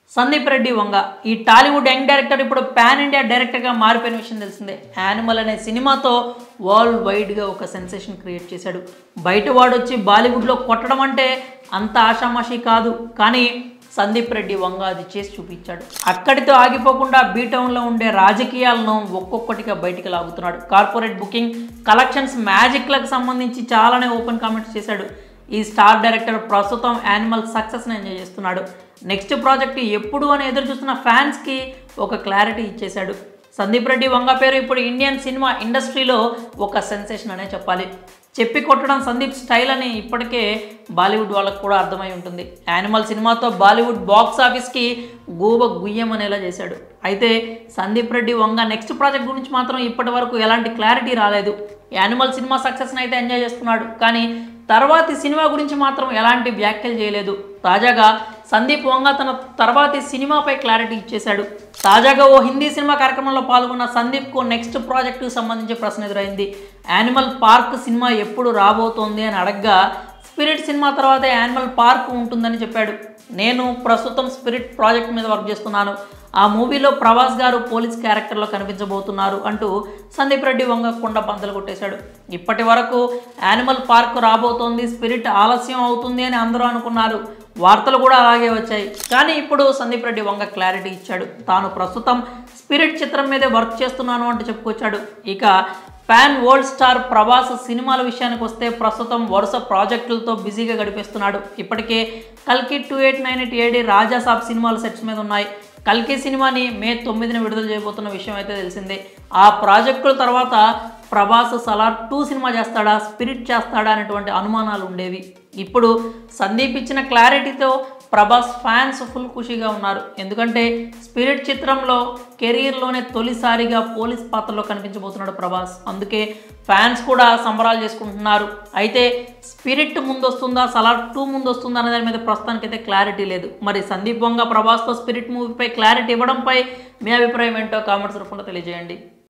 సందీప్ రెడ్డి వంగ ఈ Tollywood young director ఇప్పుడు pan India డైరెక్టర్గా మారిపోయిన విషయం తెలిసిందే యానిమల్ అనే సినిమాతో వరల్డ్ వైడ్గా ఒక సెన్సేషన్ క్రియేట్ చేశాడు బయట వాడు వచ్చి బాలీవుడ్లో కొట్టడం అంటే అంత ఆషామాషి కాదు కానీ సందీప్ రెడ్డి వంగ అది చేసి చూపించాడు అక్కడితో ఆగిపోకుండా బీటౌన్లో ఉండే రాజకీయాలను ఒక్కొక్కటిగా బయటికి లాగుతున్నాడు కార్పొరేట్ బుకింగ్ కలెక్షన్స్ మ్యాజిక్లకు సంబంధించి చాలానే ఓపెన్ కామెంట్స్ చేశాడు ఈ స్టార్ డైరెక్టర్ ప్రస్తుతం యానిమల్ సక్సెస్ని ఎంజాయ్ చేస్తున్నాడు నెక్స్ట్ ప్రాజెక్ట్ ఎప్పుడు అని ఎదురు చూస్తున్న ఫ్యాన్స్కి ఒక క్లారిటీ ఇచ్చేశాడు సందీప్ రెడ్డి వంగ పేరు ఇప్పుడు ఇండియన్ సినిమా ఇండస్ట్రీలో ఒక సెన్సేషన్ అనే చెప్పాలి చెప్పి కొట్టడం సందీప్ స్టైల్ అని ఇప్పటికే బాలీవుడ్ వాళ్ళకు కూడా అర్థమై ఉంటుంది యానిమల్ సినిమాతో బాలీవుడ్ బాక్స్ ఆఫీస్కి గూబ గుయ్యం అనేలా చేశాడు అయితే సందీప్ రెడ్డి వంగ నెక్స్ట్ ప్రాజెక్ట్ గురించి మాత్రం ఇప్పటి వరకు ఎలాంటి క్లారిటీ రాలేదు యానిమల్ సినిమా సక్సెస్ని అయితే ఎంజాయ్ చేస్తున్నాడు కానీ తర్వాతి సినిమా గురించి మాత్రం ఎలాంటి వ్యాఖ్యలు చేయలేదు తాజాగా సందీప్ వంగ తన తర్వాతి సినిమాపై క్లారిటీ ఇచ్చేశాడు తాజాగా ఓ హిందీ సినిమా కార్యక్రమంలో పాల్గొన్న సందీప్కు నెక్స్ట్ ప్రాజెక్టుకు సంబంధించి ప్రశ్న ఎదురైంది యానిమల్ పార్క్ సినిమా ఎప్పుడు రాబోతోంది అని అడగ్గా స్పిరిట్ సినిమా తర్వాత యానిమల్ పార్క్ ఉంటుందని చెప్పాడు నేను ప్రస్తుతం స్పిరిట్ ప్రాజెక్ట్ మీద వర్క్ చేస్తున్నాను ఆ మూవీలో ప్రభాస్ గారు పోలీస్ క్యారెక్టర్లో కనిపించబోతున్నారు అంటూ సందీప్ రెడ్డి వంగ కుండ పంతలు కొట్టేశాడు ఇప్పటి వరకు యానిమల్ పార్క్ రాబోతోంది స్పిరిట్ ఆలస్యం అవుతుంది అని అందరూ అనుకున్నారు వార్తలు కూడా అలాగే వచ్చాయి కానీ ఇప్పుడు సందీప్ రెడ్డి వంగ క్లారిటీ ఇచ్చాడు తాను ప్రస్తుతం స్పిరిట్ చిత్రం మీదే వర్క్ చేస్తున్నాను అంటూ చెప్పుకొచ్చాడు ఇక పాన్ వరల్డ్ స్టార్ ప్రభాస్ సినిమాల విషయానికి వస్తే ప్రస్తుతం వరుస ప్రాజెక్టులతో బిజీగా గడిపేస్తున్నాడు ఇప్పటికే కల్కి two eight nine eight AD Raja Saab సినిమాల సెట్స్ మీద ఉన్నాయి కల్కి సినిమాని మే తొమ్మిదిన విడుదల చేయబోతున్న విషయం అయితే తెలిసిందే ఆ ప్రాజెక్టుల తర్వాత ప్రభాస్ సలార్ టూ సినిమా చేస్తాడా స్పిరిట్ చేస్తాడా అనేటువంటి అనుమానాలు ఉండేవి ఇప్పుడు సందీప్ ఇచ్చిన క్లారిటీతో ప్రభాస్ ఫ్యాన్స్ ఫుల్ ఖుషిగా ఉన్నారు ఎందుకంటే స్పిరిట్ చిత్రంలో కెరీర్లోనే తొలిసారిగా పోలీస్ పాత్రలో కనిపించబోతున్నాడు ప్రభాస్ అందుకే ఫ్యాన్స్ కూడా సంబరాలు చేసుకుంటున్నారు అయితే స్పిరిట్ ముందు వస్తుందా సలార్ టూ ముందు వస్తుందా అనే దాని మీద ప్రస్తుతానికైతే క్లారిటీ లేదు మరి సందీప్ వంగ ప్రభాస్తో స్పిరిట్ మూవీపై క్లారిటీ ఇవ్వడంపై మీ అభిప్రాయం ఏంటో కామెంట్స్ రూపంలో తెలియజేయండి